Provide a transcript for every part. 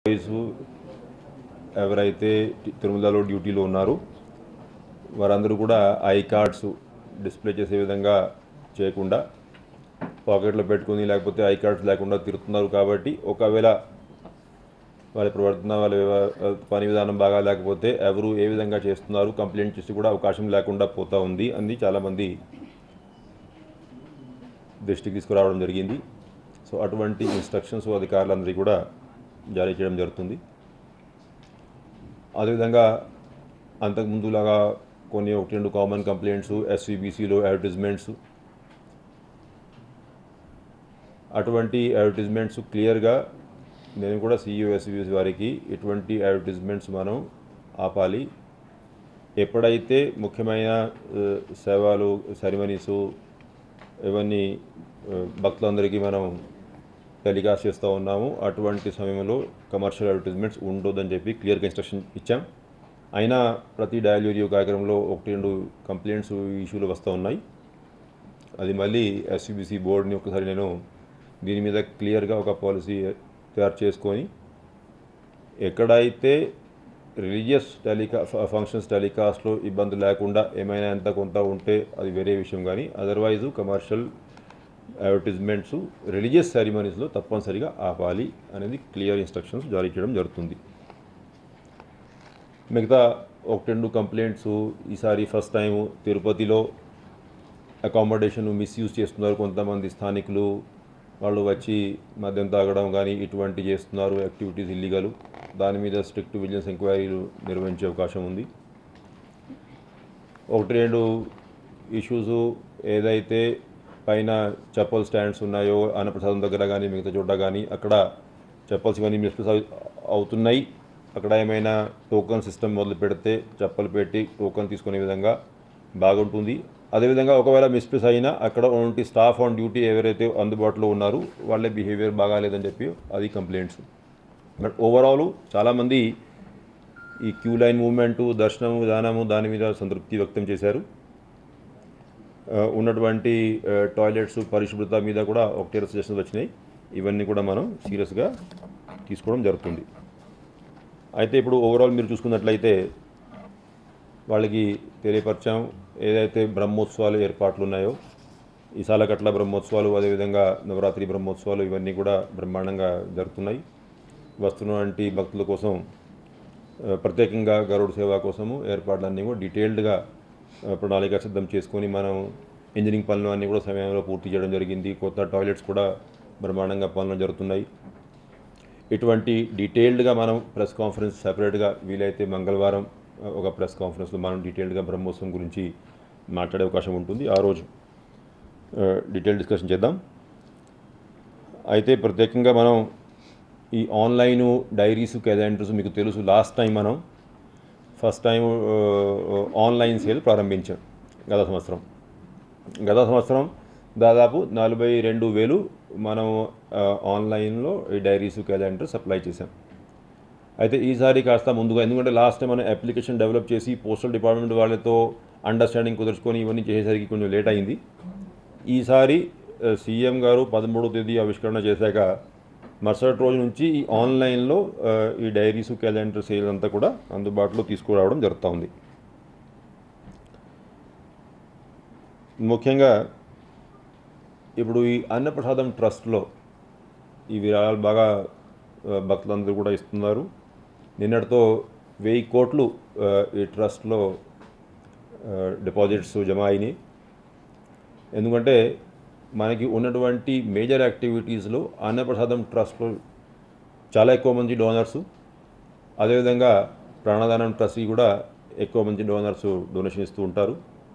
Employees ఎవరైతే T- తిరుమలలో డ్యూటీలో ఉన్నారో వారందరూ కూడా ఐ కార్డ్స్ డిస్ప్లే చేసే విధంగా చేయకుండా పాకెట్లో పెట్టుకుని లేకపోతే ఐ కార్డ్స్ లేకుండా తిరుగుతున్నారు కాబట్టి ఒకవేళ వాళ్ళ ప్రవర్తన వాళ్ళ వ్యవ- పని విధానం బాగా లేకపోతే ఎవరు ఏ విధంగా చేస్తున్నారు కంప్లైంట్ చేసి కూడా అవకాశం లేకుండా పోతా ఉంది అని చాలామంది దృష్టికి తీసుకురావడం జరిగింది సో అటువంటి ఇన్స్ట్రక్షన్స్ అధికారులందరికీ కూడా జారీ చేయడం జరుగుతుంది అదేవిధంగా అంతకుముందులాగా కొన్ని ఒకటి రెండు కామన్ కంప్లైంట్స్ ఎస్వీబీసీలో అడ్వర్టిజ్మెంట్స్ అటువంటి అడ్వర్టిజ్మెంట్స్ క్లియర్గా నేను కూడా సీఈఓ ఎస్వీబీసీ వారికి ఎటువంటి అడ్వర్టిజ్మెంట్స్ మనం ఆపాలి ఎప్పుడైతే ముఖ్యమైన ఆ, సేవలు సెరమనీసు ఇవన్నీ ఆ, భక్తులందరికీ మనం టెలికాస్ట్ చేస్తూ ఉన్నాము అటువంటి సమయంలో కమర్షియల్ అడ్వర్టైజ్మెంట్స్ ఉండొద్దని చెప్పి క్లియర్గా ఇన్స్ట్రక్షన్ ఇచ్చాం అయినా ప్రతి డయల్ రేడియో కార్యక్రమంలో ఒకటి రెండు కంప్లైంట్స్ ఇష్యూలు వస్తూ ఉన్నాయి అది మళ్ళీ ఎస్యూబీసీ బోర్డుని ఒకసారి నేను దీని మీద క్లియర్గా ఒక పాలసీ తయారు చేసుకొని ఎక్కడైతే రిలీజియస్ టెలికా ఫంక్షన్స్ టెలికాస్ట్లో ఇబ్బంది లేకుండా ఏమైనా ఎంత కొంత ఉంటే అది వేరే విషయం కానీ అదర్వైజ్ కమర్షియల్ అడ్వర్టిజ్మెంట్స్ రిలీజియస్ సెరిమనీస్లో తప్పనిసరిగా ఆపాలి అనేది క్లియర్ ఇన్స్ట్రక్షన్స్ జారీ చేయడం జరుగుతుంది మిగతా ఒకటి రెండు కంప్లైంట్స్ ఈసారి ఫస్ట్ టైం తిరుపతిలో అకామిడేషన్ మిస్యూజ్ చేస్తున్నారు కొంతమంది స్థానికులు వాళ్ళు వచ్చి మద్యం తాగడం కానీ ఇటువంటి చేస్తున్నారు యాక్టివిటీస్ ఇల్లీగల్ దాని మీద స్ట్రిక్ట్ విజిలెన్స్ ఎంక్వైరీలు నిర్వహించే అవకాశం ఉంది ఒకటి రెండు ఇష్యూస్ ఏదైతే పైన చెప్పల్ స్టాండ్స్ ఉన్నాయో అన్నప్రసాదం దగ్గర కానీ మిగతా చోట కానీ అక్కడ చెప్పల్స్ ఇవన్నీ మిస్ప్లేస్ అవుతున్నాయి అక్కడ ఏమైనా టోకన్ సిస్టమ్ మొదలు పెడితే చెప్పలు పెట్టి టోకన్ తీసుకునే విధంగా బాగుంటుంది అదేవిధంగా ఒకవేళ మిస్ప్లేస్ అయినా అక్కడ ఉన్నటువంటి స్టాఫ్ ఆన్ డ్యూటీ ఎవరైతే అందుబాటులో ఉన్నారో వాళ్ళ బిహేవియర్ బాగాలేదని చెప్పి అది కంప్లైంట్స్ బట్ ఓవరాల్ చాలామంది ఈ క్యూ లైన్ మూవ్మెంటు దర్శనము విధానము దాని మీద సంతృప్తి వ్యక్తం చేశారు ఆ, ఉన్నటువంటి ఆ, టాయిలెట్స్ పరిశుభ్రత మీద కూడా ఒకటే సజెషన్స్ వచ్చినాయి ఇవన్నీ కూడా మనం సీరియస్గా తీసుకోవడం జరుగుతుంది అయితే ఇప్పుడు ఓవరాల్ మీరు చూసుకున్నట్లయితే వాళ్ళకి తెలియపరిచాం ఏదైతే బ్రహ్మోత్సవాలు ఏర్పాట్లు ఉన్నాయో ఈ సాలకట్ల బ్రహ్మోత్సవాలు అదేవిధంగా నవరాత్రి బ్రహ్మోత్సవాలు ఇవన్నీ కూడా బ్రహ్మాండంగా జరుగుతున్నాయి వస్తున్నటువంటి భక్తుల కోసం ఆ, ప్రత్యేకంగా గరుడ సేవ కోసము ఏర్పాట్లన్నీ కూడా డీటెయిల్డ్గా ఆ, ప్రణాళిక సిద్ధం చేసుకొని మనం ఇంజనీరింగ్ పనులు అన్నీ కూడా సమయంలో పూర్తి చేయడం జరిగింది కొత్త టాయిలెట్స్ కూడా బ్రహ్మాండంగా పనులు జరుగుతున్నాయి ఇటువంటి డీటెయిల్డ్గా మనం ప్రెస్ కాన్ఫరెన్స్ సపరేట్గా వీలైతే మంగళవారం ఆ, ఒక ప్రెస్ కాన్ఫరెన్స్లో మనం డీటెయిల్డ్గా బ్రహ్మోత్సవం గురించి మాట్లాడే అవకాశం ఉంటుంది ఆ రోజు ఆ, డీటెయిల్ డిస్కషన్ చేద్దాం అయితే ప్రత్యేకంగా మనం ఈ ఆన్లైన్ డైరీస్ క్యాలెండర్స్ మీకు తెలుసు లాస్ట్ టైం మనం ఫస్ట్ టైం ఆ, ఆన్లైన్ సేల్ ప్రారంభించాం గత సంవత్సరం గత సంవత్సరం దాదాపు నలభై రెండు వేలు మనం ఆ, ఆన్లైన్లో ఈ డైరీస్ క్యాలెండర్ సప్లై చేసాం అయితే ఈసారి కాస్త ముందుగా ఎందుకంటే లాస్ట్ టైం మనం అప్లికేషన్ డెవలప్ చేసి పోస్టల్ డిపార్ట్మెంట్ వాళ్ళతో అండర్స్టాండింగ్ కుదుర్చుకొని ఇవన్నీ చేసేసరికి కొంచెం లేట్ అయింది ఈసారి ఆ, సీఎం గారు పదమూడవ తేదీ ఆవిష్కరణ చేశాక మరుసటి రోజు నుంచి ఈ ఆన్లైన్లో ఆ, ఈ డైరీస్ క్యాలెండర్ సేల్ అంతా కూడా అందుబాటులో తీసుకురావడం జరుగుతూ ఉంది ముఖ్యంగా ఇప్పుడు ఈ అన్నప్రసాదం ట్రస్ట్లో ఈ విరాళాలు బాగా ఆ, భక్తులందరూ కూడా ఇస్తున్నారు నిన్నటితో వెయ్యి కోట్లు ఆ, ఈ ట్రస్ట్లో ఆ, డిపాజిట్స్ జమ అయినాయి ఎందుకంటే మనకి ఉన్నటువంటి మేజర్ యాక్టివిటీస్లో అన్నప్రసాదం ట్రస్ట్లో చాలా ఎక్కువ మంది డోనర్స్ అదేవిధంగా ప్రాణదానం ట్రస్ట్కి కూడా ఎక్కువ మంది డోనర్స్ డొనేషన్ ఇస్తూ ఉంటారు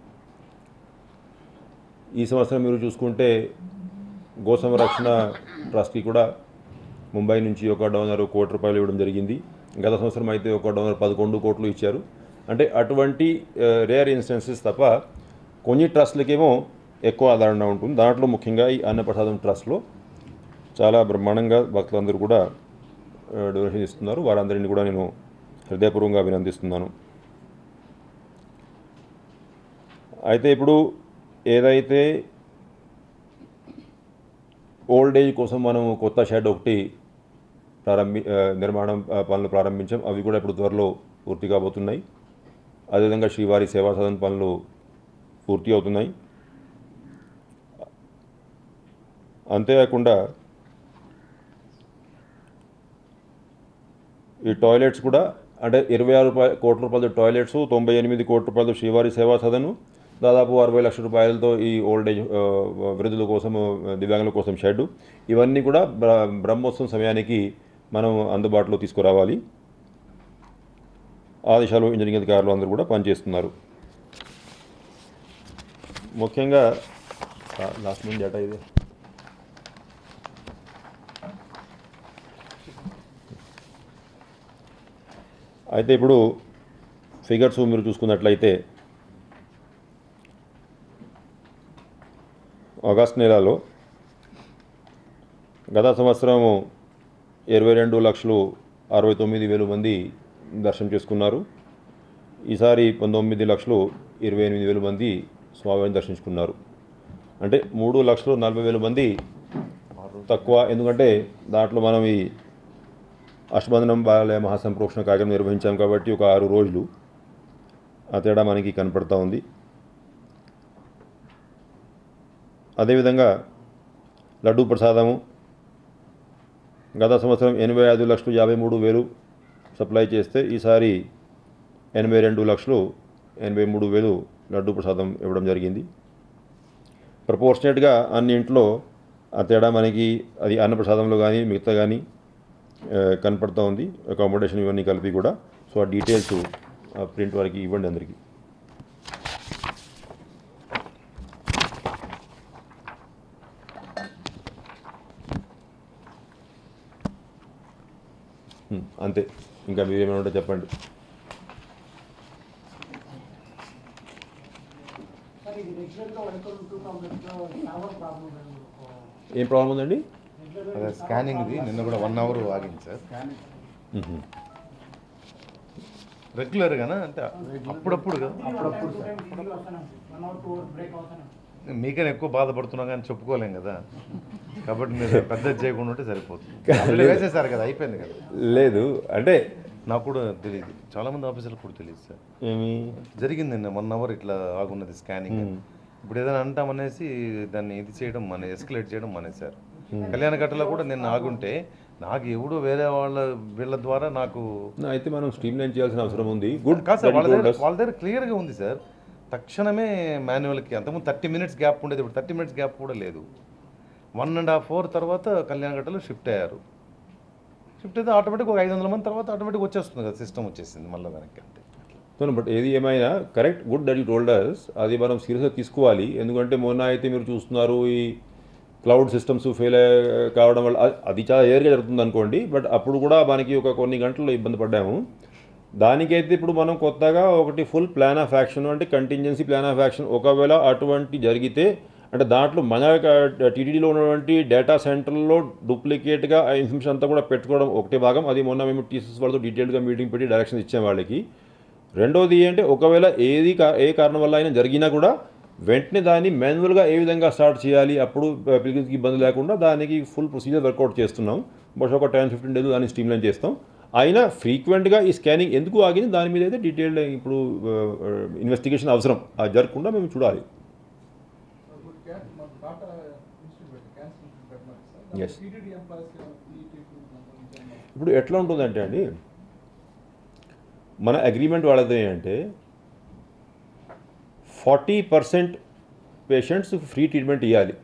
ఈ సంవత్సరం మీరు చూసుకుంటే గో సంరక్షణ ట్రస్ట్కి కూడా ముంబై నుంచి ఒక డోనర్ కోటి రూపాయలు ఇవ్వడం జరిగింది గత సంవత్సరం అయితే ఒక డోనర్ పదకొండు కోట్లు ఇచ్చారు అంటే అటువంటి రేర్ ఇన్స్టెన్సెస్ తప్ప కొన్ని ట్రస్ట్లకేమో ఎక్కువ ఆదరణ ఉంటుంది దాంట్లో ముఖ్యంగా ఈ అన్నప్రసాదం ట్రస్ట్లో చాలా బ్రహ్మాండంగా భక్తులందరూ కూడా డొనేషన్ ఇస్తున్నారు వారందరినీ కూడా నేను హృదయపూర్వకంగా అభినందిస్తున్నాను అయితే ఇప్పుడు ఏదైతే ఓల్డ్ ఏజ్ కోసం మనం కొత్త షెడ్ ఒకటి ప్రారంభి ఆ, నిర్మాణం ఆ, పనులు ప్రారంభించాం అవి కూడా ఇప్పుడు త్వరలో పూర్తి కాబోతున్నాయి అదేవిధంగా శ్రీవారి సేవా సదన్ పనులు పూర్తి అవుతున్నాయి అంతేకాకుండా ఈ టాయిలెట్స్ కూడా అంటే ఇరవై ఆరు రూపాయల కోట్ల రూపాయల టాయిలెట్స్ తొంభై ఎనిమిది కోట్ల రూపాయలు శ్రీవారి సేవా సదను దాదాపు అరవై లక్షల రూపాయలతో ఈ ఓల్డ్ ఏజ్ ఆ, వృద్ధుల కోసం ఆ, దివ్యాంగుల కోసం షెడ్ ఇవన్నీ కూడా బ్ర- బ్రహ్మోత్సవం సమయానికి మనం అందుబాటులో తీసుకురావాలి ఆ దిశలో ఇంజనీరింగ్ అధికారులు అందరూ కూడా పనిచేస్తున్నారు ముఖ్యంగా లాస్ట్ మంత్ డేటా ఇది అయితే ఇప్పుడు ఫిగర్స్ మీరు చూసుకున్నట్లయితే ఆగస్ట్ నెలలో గత సంవత్సరము ఇరవై రెండు లక్షలు అరవై తొమ్మిది వేలు మంది దర్శనం చేసుకున్నారు ఈసారి పంతొమ్మిది లక్షలు ఇరవై ఎనిమిది వేలు మంది స్వామివారిని దర్శించుకున్నారు అంటే మూడు లక్షలు నలభై వేల మంది తక్కువ ఎందుకంటే దాంట్లో మనం ఈ అష్టబంధనం బాలయ మహాసంప్రోక్షణ కార్యక్రమం నిర్వహించాం కాబట్టి ఒక ఆరు రోజులు ఆ తేడా మనకి కనపడతా ఉంది అదేవిధంగా లడ్డూ ప్రసాదము గత సంవత్సరం ఎనభై ఐదు లక్షలు యాభై మూడు వేలు సప్లై చేస్తే ఈసారి ఎనభై రెండు లక్షలు ఎనభై మూడు వేలు లడ్డూ ప్రసాదం ఇవ్వడం జరిగింది ప్రపోర్షనేట్గా అన్ని ఇంట్లో ఆ తేడా మనకి అది అన్నప్రసాదంలో కానీ మిగతా కానీ ఆ, కనపడుతూ ఉంది అకామిడేషన్ ఇవన్నీ కలిపి కూడా సో ఆ డీటెయిల్స్ ఆ ప్రింట్ వారికి ఇవ్వండి అందరికీ హ్మ్, అంతే ఇంకా మీరు ఏమైనా ఉంటే చెప్పండి సార్ ఇది రెగ్యులర్గా వెల్కమ్ టూ కాంప్లెక్స్లో సర్వర్ ప్రాబ్లం ఏం ప్రాబ్లం ఉందండి అదే స్కానింగ్ది నిన్న కూడా వన్ అవర్ ఆగింది సార్ మ్మ్. రెగ్యులర్గానా అంటే అప్పుడప్పుడు కదా అప్పుడప్పుడు one hour two hour break అవుతాను మీకైనా ఎక్కువ బాధపడుతున్నా కానీ చెప్పుకోలేం కదా కాబట్టి మీరు పెద్ద చేయకుండా ఉంటే సరిపోతుంది Already వేసేసారు కదా అయిపోయింది కదా లేదు అంటే నాకు కూడా తెలియదు చాలా మంది ఆఫీసర్లకు కూడా తెలియదు సార్ ఏమి జరిగింది నిన్న వన్ అవర్ ఇట్లా ఆగున్నది స్కానింగ్ ఇప్పుడు ఏదైనా అంటామనేసి దాన్ని ఇది చేయడం మన ఎస్కలేట్ చేయడం మానేశారు కళ్యాణ కట్టలో కూడా నిన్న ఆగుంటే నాకు ఎవడో వేరే వాళ్ళ వీళ్ళ ద్వారా నాకు అయితే మనం స్ట్రీమ్ లైన్ చేయాల్సిన అవసరం ఉంది గుడ్ కాదు సార్ వాళ్ళ దగ్గర వాళ్ళ దగ్గర క్లియర్గా ఉంది సార్ తక్షణమే మాన్యువల్కి అంతకుముందు థర్టీ మినిట్స్ గ్యాప్ ఉండేది ఇప్పుడు థర్టీ మినిట్స్ గ్యాప్ కూడా లేదు వన్ అండ్ హాఫ్ అవర్ తర్వాత కళ్యాణగట్టలో షిఫ్ట్ అయ్యారు షిఫ్ట్ అయితే ఆటోమేటిక్ ఒక ఐదు వందల మంది తర్వాత ఆటోమేటిక్ వచ్చేస్తుంది కదా సిస్టమ్ వచ్చేసింది మళ్ళీ వెనక్కి అంతే బట్ ఏది ఏమైనా correct good that you told us అది మనం సీరియస్గా తీసుకోవాలి ఎందుకంటే మొన్న అయితే మీరు చూస్తున్నారు ఈ క్లౌడ్ సిస్టమ్స్ ఫెయిల్ కావడం వల్ల అ- అది చాలా ఏరుగా జరుగుతుంది అనుకోండి బట్ అప్పుడు కూడా మనకి ఒక కొన్ని గంటలు ఇబ్బంది పడ్డాము దానికైతే ఇప్పుడు మనం కొత్తగా ఒకటి ఫుల్ ప్లాన్ ఆఫ్ యాక్షన్ అంటే కంటింజెన్సీ ప్లాన్ ఆఫ్ యాక్షన్ ఒకవేళ అటువంటి జరిగితే అంటే దాంట్లో మన టీటీడీలో ఉన్నటువంటి డేటా సెంటర్లో డూప్లికేట్గా ఆ ఇన్ఫర్మేషన్ అంతా కూడా పెట్టుకోవడం ఒకటే భాగం అది మొన్న మేము టీసీఎస్ వాళ్ళతో డీటెయిల్గా మీటింగ్ పెట్టి డైరెక్షన్ ఇచ్చాం వాళ్ళకి రెండోది అంటే ఒకవేళ ఏది కా- ఏ కారణం వల్ల అయినా జరిగినా కూడా వెంటనే దాన్ని మాన్యువల్గా ఏ విధంగా స్టార్ట్ చేయాలి అప్పుడు పిల్లలకి ఇబ్బంది లేకుండా దానికి ఫుల్ ప్రొసీజర్ వర్కౌట్ చేస్తున్నాం బట్ ఒక టెన్ ఫిఫ్టీన్ డేస్ దాన్ని స్ట్రీమ్లైన్ చేస్తాం అయినా ఫ్రీక్వెంట్గా ఈ స్కానింగ్ ఎందుకు ఆగింది దాని మీద అయితే డీటెయిల్డ్ ఇప్పుడు ఇన్వెస్టిగేషన్ అవసరం అది జరగకుండా మేము చూడాలి Yes. ఇప్పుడు ఎట్లా ఉంటుందంటే అండి మన అగ్రిమెంట్ వాళ్ళది ఏంటంటే forty percent patients free treatment ఇవ్వాలి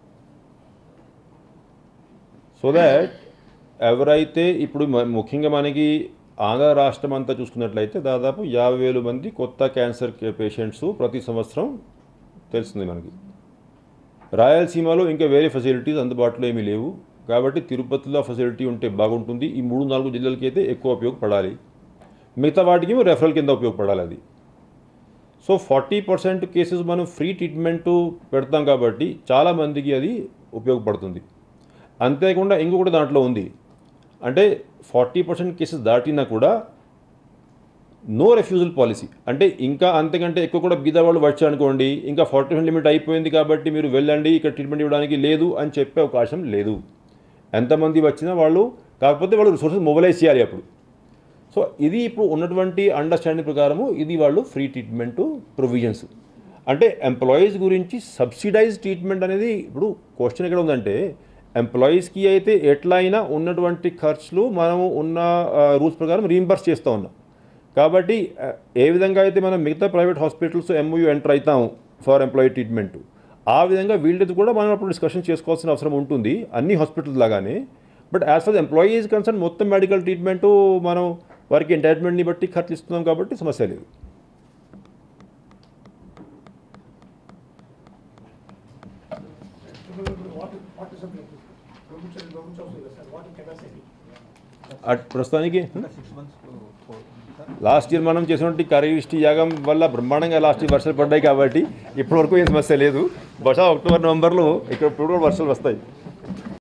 సో దాట్ ఎవరైతే ఇప్పుడు మ- ముఖ్యంగా మనకి ఆంధ్ర రాష్ట్రం అంతా చూసుకున్నట్లయితే దాదాపు యాభై వేలు మంది కొత్త క్యాన్సర్ పేషెంట్స్ ప్రతి సంవత్సరం తెలుస్తుంది మనకి రాయలసీమలో ఇంకా వేరే ఫెసిలిటీస్ అందుబాటులో ఏమీ లేవు కాబట్టి తిరుపతిలో ఫెసిలిటీ ఉంటే బాగుంటుంది ఈ మూడు నాలుగు జిల్లాలకి అయితే ఎక్కువ ఉపయోగపడాలి మిగతా వాటికి ఏమో రెఫరల్ కింద ఉపయోగపడాలి అది సో ఫార్టీ పర్సెంట్ కేసెస్ మనం ఫ్రీ ట్రీట్మెంట్ పెడతాం కాబట్టి చాలామందికి అది ఉపయోగపడుతుంది అంతేకాకుండా ఇంకొకటి దాంట్లో ఉంది అంటే ఫార్టీ పర్సెంట్ కేసెస్ దాటినా కూడా నో రెఫ్యూజల్ పాలసీ అంటే ఇంకా అంతకంటే ఎక్కువ కూడా బీద వాళ్ళు వచ్చారు అనుకోండి ఇంకా ఫార్టీ పర్సెంట్ లిమిట్ అయిపోయింది కాబట్టి మీరు వెళ్ళండి ఇక్కడ ట్రీట్మెంట్ ఇవ్వడానికి లేదు అని చెప్పే అవకాశం లేదు ఎంతమంది వచ్చినా వాళ్ళు కాకపోతే వాళ్ళు రిసోర్సెస్ మొబిలైజ్ చేయాలి అప్పుడు సో ఇది ఇప్పుడు ఉన్నటువంటి అండర్స్టాండింగ్ ప్రకారము ఇది వాళ్ళు ఫ్రీ ట్రీట్మెంట్ ప్రొవిజన్స్ అంటే ఎంప్లాయీస్ గురించి సబ్సిడైజ్ ట్రీట్మెంట్ అనేది ఇప్పుడు క్వశ్చన్ ఎక్కడ ఉందంటే ఎంప్లాయీస్కి అయితే ఎట్లా అయినా ఉన్నటువంటి ఖర్చులు మనము ఉన్న రూల్స్ ప్రకారం రీంబర్స్ చేస్తూ ఉన్నాం కాబట్టి ఆ, ఏ విధంగా అయితే మనం మిగతా ప్రైవేట్ హాస్పిటల్స్ ఎంఓయూ ఎంటర్ అవుతాము ఫర్ ఎంప్లాయీ ట్రీట్మెంట్ ఆ విధంగా వీళ్ళది కూడా మనం అప్పుడు డిస్కషన్ చేసుకోవాల్సిన అవసరం ఉంటుంది అన్ని హాస్పిటల్స్ లాగానే but as far employees concern మొత్తం మెడికల్ ట్రీట్మెంట్ మనం వారికి ఎంటైట్మెంట్ని బట్టి ఖర్చు ఇస్తున్నాం కాబట్టి సమస్య లేదు What, what is the government, government house is, sir, what is capacity? At ప్రస్తుతానికి లాస్ట్ ఇయర్ మనం చేసినటువంటి కరీష్టి యాగం వల్ల బ్రహ్మాండంగా లాస్ట్ ఇయర్ వర్షాలు పడ్డాయి కాబట్టి ఇప్పటివరకు ఏం సమస్య లేదు బహుశా అక్టోబర్ నవంబర్లో ఇక్కడ ఇప్పుడు కూడా వర్షాలు వస్తాయి